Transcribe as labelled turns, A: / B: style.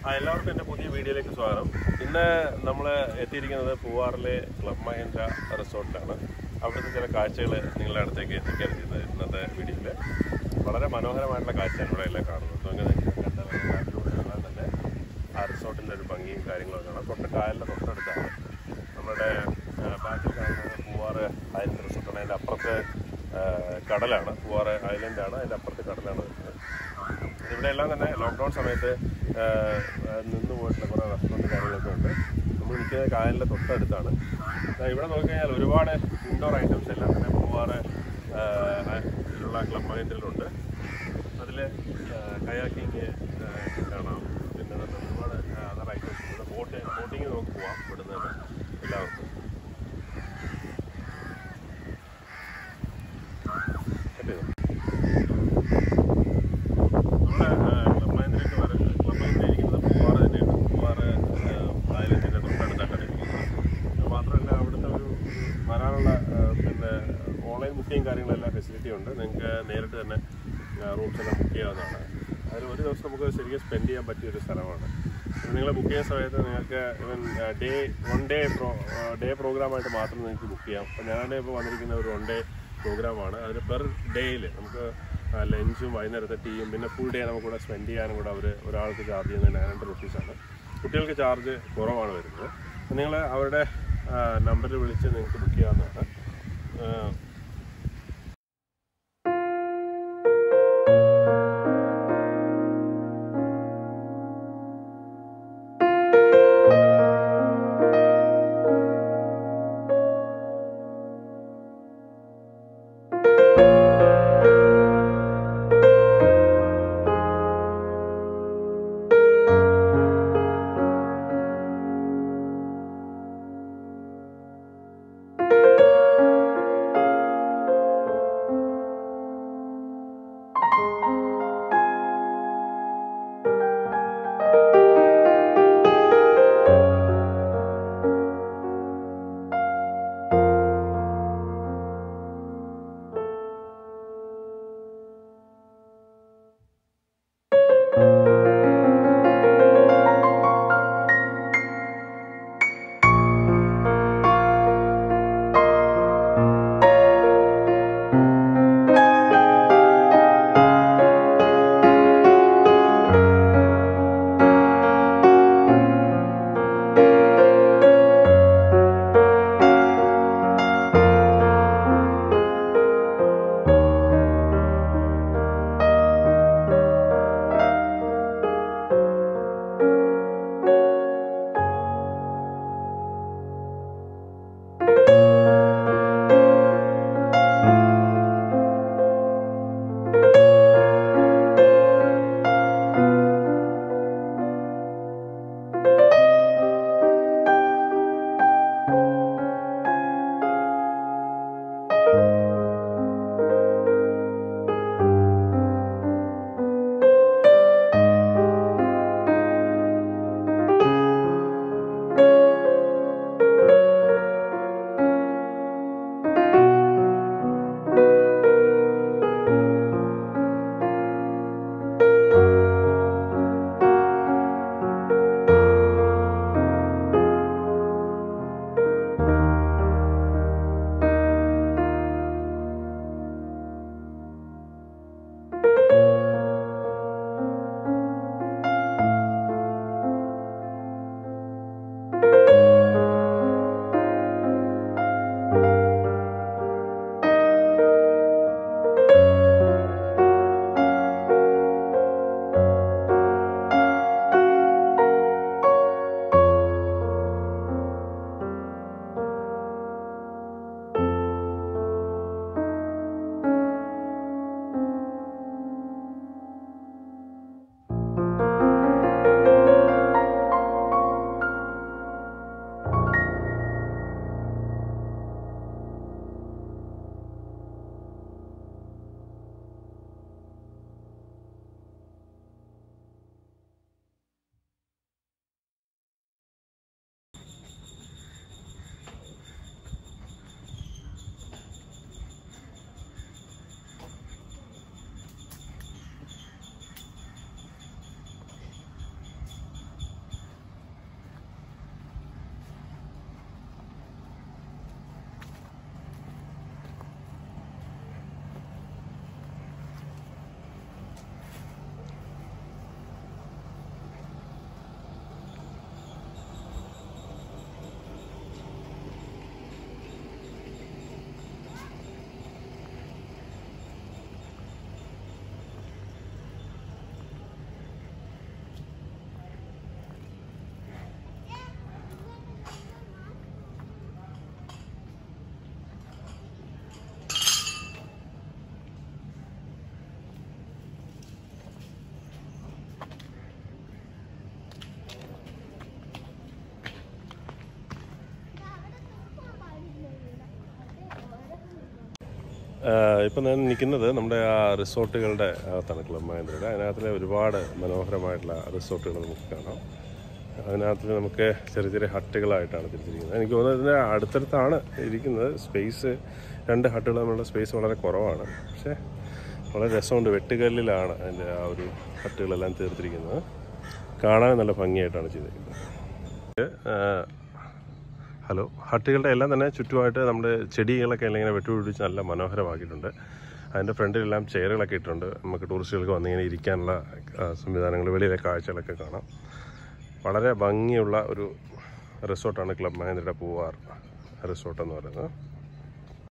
A: ആ, എല്ലാവർക്കും എൻ്റെ പുതിയ വീഡിയോയിലേക്ക് സ്വാഗതം ഇന്ന് നമ്മൾ എത്തിയിരിക്കുന്നത് പൂവാറിലെ ക്ലബ് മഹേന്ദ്ര റിസോർട്ടിലാണ് അവിടുത്തെ ചില കാഴ്ചകൾ നിങ്ങളുടെ അടുത്തേക്ക് എത്തിക്കാൻ ചെയ്യുന്നത് ഇന്നത്തെ വീഡിയോയിൽ വളരെ മനോഹരമായിട്ടുള്ള കാഴ്ചയാണ് ഇവിടെ എല്ലാം കാണുന്നത് അപ്പോൾ അങ്ങനെ നിങ്ങൾക്ക് കണ്ടാൽ കാട്ടിലൂടെ കാണാൻ തന്നെ ആ റിസോർട്ടിൻ്റെ ഒരു ഭംഗിയും കാര്യങ്ങളൊക്കെ കാണാം തൊട്ട് കായലിൻ്റെ തൊട്ടടുത്താണ് നമ്മുടെ ആ, ബാക്കിൽ കാണുന്നത് പൂവാറ് ഐലൻഡ് റിസോർട്ടാണ് അതിൻ്റെ അപ്പുറത്ത് ആ, കടലാണ് പൂവാറ് ഐലൻഡാണ് അതിൻ്റെ അപ്പുറത്ത് കടലാണ് വരുന്നത് ഇവിടെ എല്ലാം തന്നെ ലോക്ക്ഡൗൺ സമയത്ത് ആ, ആ, നിന്ന് പോയിട്ടുള്ള കുറേ റെസ്റ്റോറൻറ്റ് കാര്യങ്ങളൊക്കെ ഉണ്ട് നമ്മൾ നിൽക്കുന്നത് കായലിൻ്റെ തൊട്ടടുത്താണ് ദാ ഇവിടെ നോക്കിക്കഴിഞ്ഞാൽ ഒരുപാട് ഇൻഡോർ ഐറ്റംസ് എല്ലാം തന്നെ പൂവാറ് ഉള്ള ക്ലബ് മൈൻഡിലുണ്ട് അതിൽ കയാക്കിങ് കാണാം പിന്നെ തന്നെ ഒരുപാട് അതർ ഐറ്റംസ് ഇവിടെ ബോട്ട് ബോട്ടിങ് നമുക്ക് പോവാം ഇവിടുന്ന് തന്നെ എല്ലാവർക്കും കട്ട് ചെയ്തോ നമ്മുടെ ക്ലബ് മൈൻഡിലേക്ക് വരെ ക്ലബ് മൈൻഡിൽ ഇരിക്കുന്നത് പൂവാറ് തന്നെയാണ് പൂവാറ് ഐലൻഡിൻ്റെ തൊട്ടടുത്തായിട്ടാണ് ഇരിക്കുന്നത് അത് മാത്രമല്ല അവിടുത്തെ ഒരു വരാനുള്ള ആ, പിന്നെ ഓൺലൈൻ ബുക്കിംഗ് കാര്യങ്ങളെല്ലാം ഫെസിലിറ്റി ഉണ്ട് നിങ്ങൾക്ക് നേരിട്ട് തന്നെ റൂംസ് എല്ലാം ബുക്ക് ചെയ്യാവുന്നതാണ് അതിൽ ഒരു ദിവസം നമുക്ക് ശരിക്കും സ്പെൻഡ് ചെയ്യാൻ പറ്റിയ ഒരു സ്ഥലമാണ് നിങ്ങൾ ബുക്ക് ചെയ്യുന്ന സമയത്ത് നിങ്ങൾക്ക് ഇവൻ day one day pro day പ്രോഗ്രാമായിട്ട് മാത്രം നിങ്ങൾക്ക് ബുക്ക് ചെയ്യാം അപ്പോൾ ഞാൻ ഇപ്പോൾ വന്നിരിക്കുന്ന ഒരു വൺ ഡേ പ്രോഗ്രാമാണ് അതിന് പെർ ഡേയിൽ നമുക്ക് ലഞ്ചും വൈകുന്നേരത്തെ ടീയും പിന്നെ ഫുൾ ഡേ നമുക്ക് ഇവിടെ സ്പെൻഡ് ചെയ്യാനും കൂടെ അവർ ഒരാൾക്ക് ചാർജ് ചെയ്യുന്നത് നയൻ ഹൺഡ്രഡ് റുപ്പീസാണ് കുട്ടികൾക്ക് ചാർജ് കുറവാണ് വരുന്നത് നിങ്ങൾ അവരുടെ നമ്പറിൽ വിളിച്ച് നിങ്ങൾക്ക് ബുക്ക് ചെയ്യാവുന്നതാണ് ആ, ഇപ്പം ഞാൻ നിൽക്കുന്നത് നമ്മുടെ ആ റിസോർട്ടുകളുടെ അകത്താണ് ക്ലബ് മഹേന്ദ്രയുടെ അതിനകത്തിലെ ഒരുപാട് മനോഹരമായിട്ടുള്ള റിസോർട്ടുകൾ നമുക്ക് കാണാം അതിനകത്തിൽ നമുക്ക് ചെറിയ ചെറിയ ഹട്ടുകളായിട്ടാണ് തിരിച്ചിരിക്കുന്നത് എനിക്ക് തോന്നുന്നത് ഇതിൻ്റെ അടുത്തടുത്താണ് ഇരിക്കുന്നത് സ്പേസ് രണ്ട് ഹട്ടുകൾ തമ്മിലുള്ള സ്പേസ് വളരെ കുറവാണ് പക്ഷേ വളരെ രസമുണ്ട് വെട്ടുകല്ലിലാണ് അതിൻ്റെ ആ ഒരു ഹട്ടുകളെല്ലാം തീർത്തിരിക്കുന്നത് കാണാൻ നല്ല ഭംഗിയായിട്ടാണ് ചെയ്തിരിക്കുന്നത് ഏഹ്, ഹലോ ഹട്ടുകളുടെ എല്ലാം തന്നെ ചുറ്റുമായിട്ട് നമ്മുടെ ചെടികളൊക്കെ എല്ലാം ഇങ്ങനെ വെട്ടുപിടിച്ച് നല്ല മനോഹരമാക്കിയിട്ടുണ്ട് അതിൻ്റെ ഫ്രണ്ടിലെല്ലാം ചെയറുകളൊക്കെ ഇട്ടിട്ടുണ്ട് നമുക്ക് ടൂറിസ്റ്റുകൾക്ക് വന്നിങ്ങനെ ഇരിക്കാനുള്ള സംവിധാനങ്ങൾ വെളിയിലെ കാഴ്ചകളൊക്കെ കാണാം വളരെ ഭംഗിയുള്ള ഒരു റിസോർട്ടാണ് ക്ലബ് മഹേന്ദ്രയുടെ പൂവാർ റിസോർട്ട് എന്ന് പറയുന്നത്